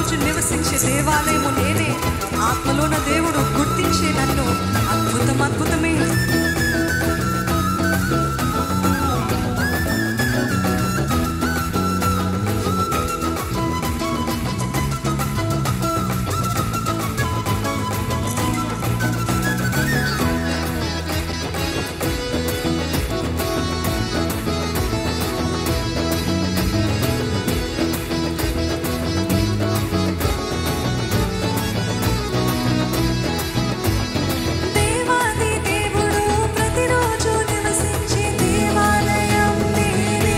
ప్రతిరోజు నివసించే దేవాలయము నేనే ఆత్మలోన దేవుడు గుర్తించే నన్ను అద్భుతం అద్భుతమే దేవాది దేవుడు ప్రతిరోజు నివసించే దేవాలయం నేనే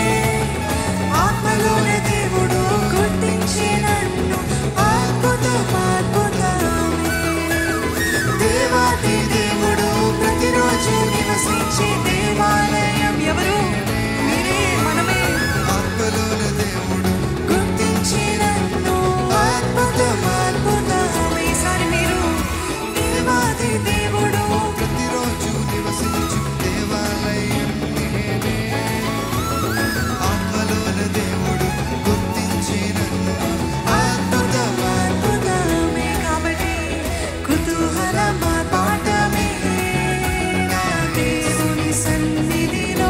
ఆత్మలోని దేవుడు గుర్తించే నన్ను అద్భుతం అద్భుతమే దేవాది దేవుడు ప్రతిరోజు నివసించే దేవాలయం ఎవరు మీరే మనమే ఆత్మలోన దేవుడు గుర్తించే నన్ను అద్భుతం అద్భుతమే ఈసారి మీరు దేవాది దేవుడు ప్రతిరోజు నివసించు దేవాలయం నేనే ఆత్మలోన దేవుడు గుర్తించినన్ను అద్భుతం అద్భుతమే కాబట్టి కుతూహలమా పాఠమే నా దేవుని సన్నిధిలో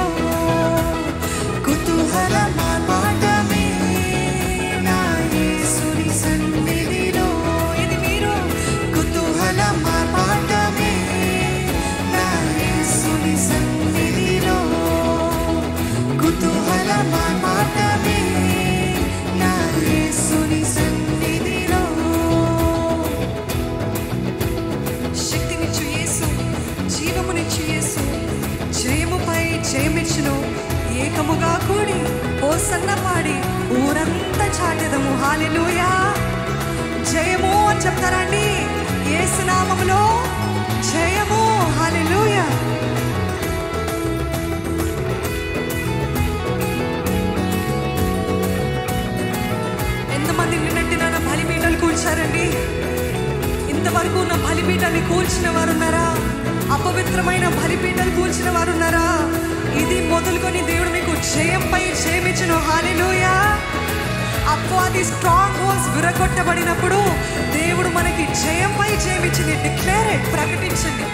కుతూహలమా పాఠమే నా యేసుని సన్నిధిలో ఇది మీరు కుతూహలమా పాఠమే నా యేసుని సన్నిధిలో కుతూహలమా పాఠమే నా యేసుని సన్నిధిలో శక్తినిచ్చు యేసు జీవమునిచ్చు యేసు జయముపై జయమిచ్చును ఏకముగా కూడి ఓ సన్న పాడి ఊరంతా చాటెదము హాలెలూయా జయము అని చెప్తారండి యేసు నామములో జయము హాలెలూయా ఎంతమంది నిన్నటి నా బలిపీఠాలు కూల్చారండి ఇంతవరకు నా బలిపీఠాన్ని కూల్చిన వారు ఉన్నారా అపవిత్రమైన బలిపీఠాలు కూల్చిన వారు ఉన్నారా ఇది మొదలుకొని దేవుడు మీకు జయంపై జయమిచ్చును హాలిలోయా అపవాది స్ట్రాంగ్ హోల్స్ విరగొట్టబడినప్పుడు దేవుడు మనకి జయంపై జయమిచ్చింది డిక్లేర్ ప్రకటించండి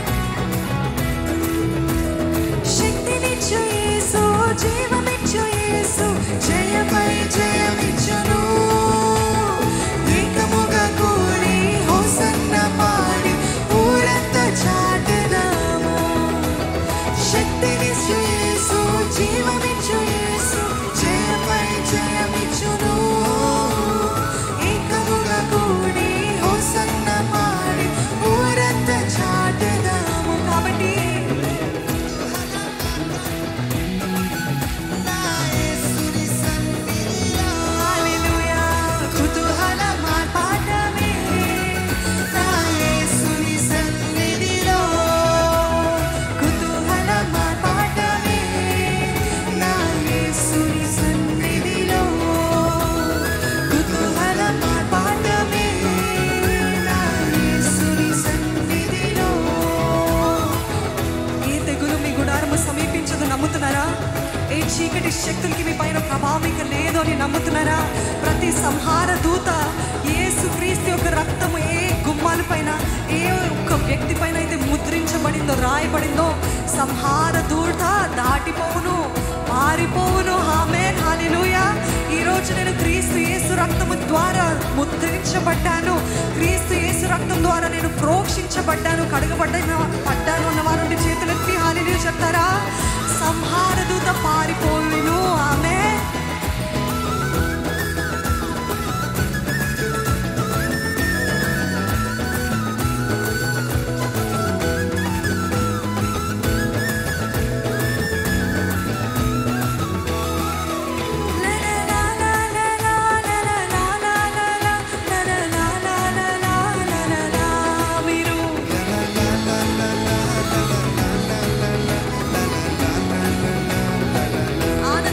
శక్తినిచ్చు యేసు జీవమిచ్చు యేసు జయమై జయమిచ్చును ఏకముగా కూడి హోసన్న పాడి ఊరంతా చాటెదాము శక్తినిచ్చు యేసు జీవమిచ్చు యేసు జయమై జయమిచ్చును ఏకముగా కూడి హోసన్న పాడి ఊరంతా చాటెదాము కాబట్టి నా యేసుని సన్నిధిలో హల్లెలూయా కుతూహలమా పాఠమే నా యేసుని సన్నిధిలో కుతూహలమా పాఠమే నా యేసుని సన్నిధిలో కుతూహలమా పాఠమే నా యేసుని సన్నిధిలో ఏ తెగులు మీ గుడారము సమీపించదు నమ్ముతున్నారా ఏ చీకటి శక్తులకి మీ పైన ప్రభావం ఇక లేదు అని నమ్ముతున్నారా ప్రతి సంహార దూత యేసు క్రీస్తు యొక్క రక్తము ఏ గుమ్మాల పైన ఏ ఒక్క వ్యక్తి పైన అయితే ముద్రించబడిందో రాయబడిందో సంహార దూత దాటిపోవును మారిపోవును ఆమె హాలిలుయా ఈ రోజు నేను క్రీస్తు యేసు రక్తము ద్వారా ముద్రించబడ్డాను క్రీస్తు యేసు రక్తం ద్వారా నేను ప్రోక్షించబడ్డాను కడగబడ్డాను పడ్డాను అన్న వారు చేతులెత్తి హాలిలు చెప్తారా సంహార దూత పారిపోయిను ఆమె మీరు ఆనంద